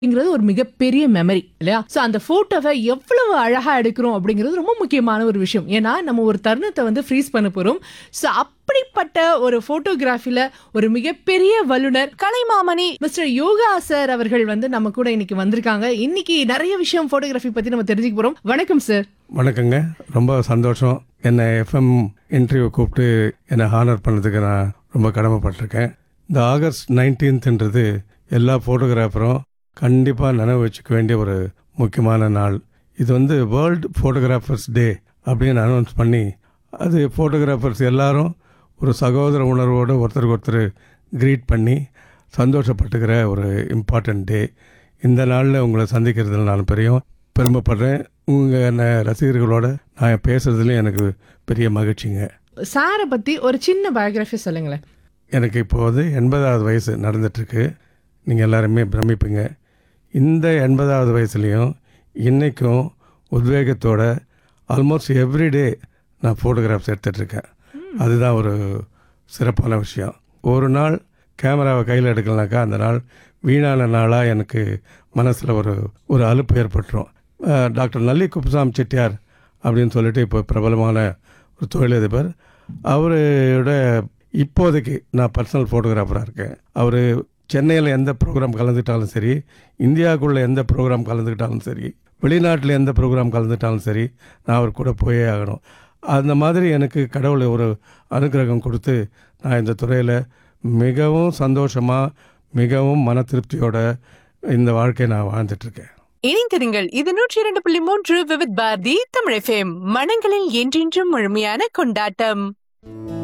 அப்படிங்கிறது ஒரு மிகப்பெரிய மெமரி இல்லையா சோ அந்த போட்டோவை எவ்வளவு அழகா எடுக்கிறோம் அப்படிங்கிறது ரொம்ப முக்கியமான ஒரு விஷயம் ஏன்னா நம்ம ஒரு தருணத்தை வந்து ஃப்ரீஸ் பண்ண போறோம் சோ அப்படிப்பட்ட ஒரு போட்டோகிராஃபில ஒரு மிகப்பெரிய வல்லுனர் கலைமாமணி மிஸ்டர் யோகா சார் அவர்கள் வந்து நம்ம கூட இன்னைக்கு வந்திருக்காங்க இன்னைக்கு நிறைய விஷயம் போட்டோகிராஃபி பத்தி நம்ம தெரிஞ்சுக்க போறோம் வணக்கம் சார் வணக்கங்க ரொம்ப சந்தோஷம் என்னை எஃப்எம் இன்டர்வியூ கூப்பிட்டு என்னை ஹானர் பண்ணதுக்கு நான் ரொம்ப கடமைப்பட்டிருக்கேன் இந்த ஆகஸ்ட் நைன்டீன்த்ன்றது எல்லா ஃபோட்டோகிராஃபரும் கண்டிப்பாக நினைவு வச்சுக்க வேண்டிய ஒரு முக்கியமான நாள் இது வந்து வேர்ல்டு ஃபோட்டோகிராஃபர்ஸ் டே அப்படின்னு அனௌன்ஸ் பண்ணி அது ஃபோட்டோகிராஃபர்ஸ் எல்லாரும் ஒரு சகோதர உணர்வோடு ஒருத்தருக்கு ஒருத்தர் க்ரீட் பண்ணி சந்தோஷப்பட்டுக்கிற ஒரு இம்பார்ட்டன்ட் டே இந்த நாளில் உங்களை சந்திக்கிறதுல நான் பெரிய பெருமைப்படுறேன் உங்கள் ரசிகர்களோட நான் பேசுறதுலேயும் எனக்கு பெரிய மகிழ்ச்சிங்க சாரை பத்தி ஒரு சின்ன பயோகிராஃபி சொல்லுங்களேன் எனக்கு இப்போ வந்து எண்பதாவது வயசு நடந்துட்டுருக்கு நீங்கள் எல்லாருமே பிரமிப்பீங்க இந்த எண்பதாவது வயசுலேயும் இன்றைக்கும் உத்வேகத்தோட ஆல்மோஸ்ட் எவ்ரிடே நான் ஃபோட்டோகிராஃப்ஸ் எடுத்துகிட்ருக்கேன் அதுதான் ஒரு சிறப்பான விஷயம் ஒரு நாள் கேமராவை கையில் எடுக்கலனாக்கா அந்த நாள் வீணான நாளாக எனக்கு மனசில் ஒரு ஒரு அலுப்பு ஏற்பட்டுரும் அஹ், டாக்டர் நல்லி குப்புசாமி செட்டியார் அப்படின்னு சொல்லிட்டு இப்போ பிரபலமான ஒரு தொழிலதிபர் அவரோட இப்போதைக்கு நான் பர்சனல் ஃபோட்டோகிராஃபராக இருக்கேன் அவர் சென்னையில் எந்த ப்ரோக்ராம் கலந்துக்கிட்டாலும் சரி இந்தியாவுக்குள்ளே எந்த ப்ரோக்ராம் கலந்துக்கிட்டாலும் சரி வெளிநாட்டில் எந்த ப்ரோக்ராம் கலந்துக்கிட்டாலும் சரி நான் அவர் கூட போயே ஆகணும் அந்த மாதிரி எனக்கு கடவுள் ஒரு அனுகிரகம் கொடுத்து நான் இந்த துறையில் மிகவும் சந்தோஷமாக மிகவும் மன திருப்தியோட இந்த வாழ்க்கையை நான் வாழ்ந்துட்டுருக்கேன் இணைந்திருங்கள் இது நூற்றி இரண்டு புள்ளி மூன்று விவித் பாரதி தமிழ் எஃப்எம் மனங்களில் என்றென்றும் முழுமையான கொண்டாட்டம்